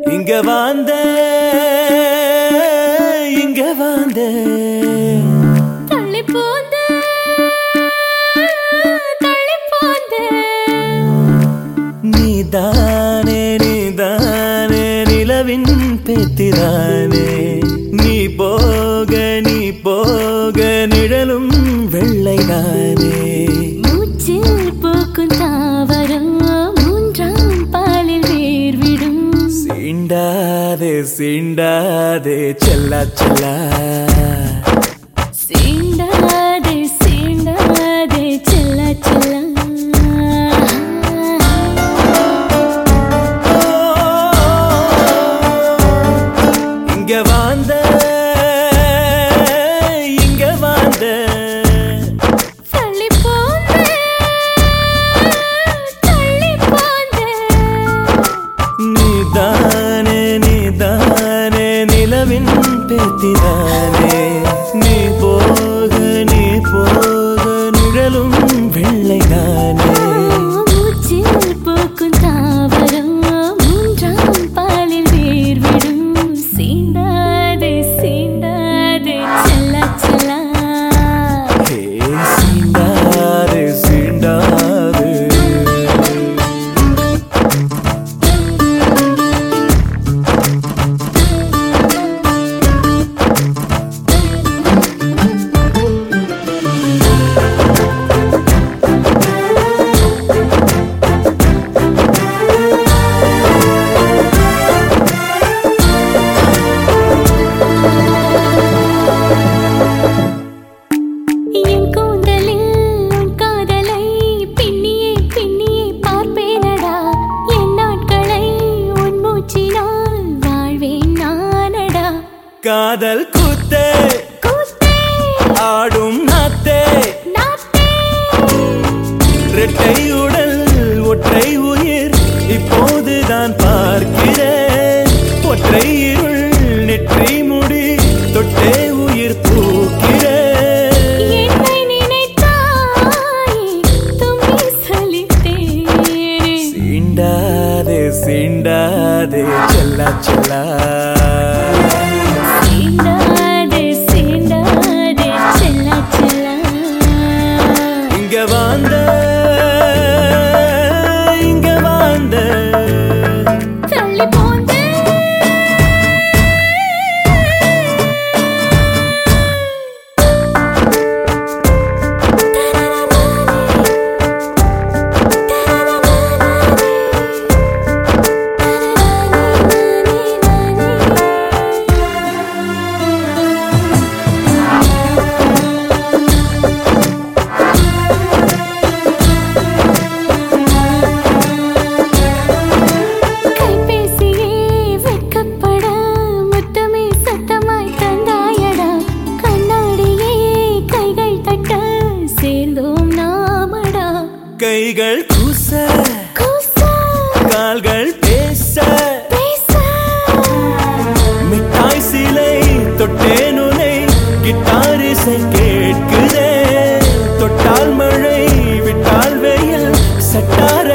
இங்க வாந்த இங்க வாந்த தள்ளி போந்த தள்ளி போந்த நீதானே நீதானே நிலவின் பேத்திரானே நீ போக நீ போக நிழலும் வெள்ளைதானே மூச்சில் பூக்கும் தாவரம் மூன்றாம் பாலில் வேர்விடும் சீண்டாதே சீண்டாதே செல்லா செல்லா சீண்டாதே சீண்டாதே செல்ல செல்ல இங்க வாந்த இங்க வாந்த தள்ளி போந்த தள்ளி போந்த நீதானே நீதானே நிலவின் பேத்திதானே நீ போக நீ போக நிழலும் வெள்ளைதானே மூச்சில் பூக்கும் தாவரம் மூன்றாம் பாலில் வேர்விடும் சீண்டாதே சீண்டாதே செல்ல செல்ல ஹே, சீண்டாதே சீண்டாதே என் கூந்தலில் உன் காதலை பின்னியே பின்னியே பார்ப்பேனடா என் நாட்களை உன் மூச்சினால் வாழ்வேன் நானடா காதல் கூத்தே கூத்தே ஆடும் நாத்தே நாத்தே இரட்டை உடல் ஒற்றை உயிர் இப்போதுதான் பார்க்கிறேன் ஒற்றை இருள் நெற்றி முடி தொட்டே உயிர் பூக்கிறேன் என்னை நினைத்தாய் தும்பி சலித்தேனே சீண்டாதே சீண்டாதே செல்லா செல்லா சீண்டாதே சீண்டாதே செல்ல செல்ல இங்க வாந்த இங்க வாந்த தள்ளி போந்த கைபேசியே வெட்கப்பட முத்தமே சத்தமாய் தந்தாயடா கண்ணாடியே கைகள் தட்ட சேர்ந்தோம் நாமடா கைகள் கூச கூசா கால்கள் பேச பேச மிட்டாய் சிலை தொட்டேனுனை கிட்டார் இசை கேட்குதே தொட்டால் மழை விட்டால் வெயில் சட்டார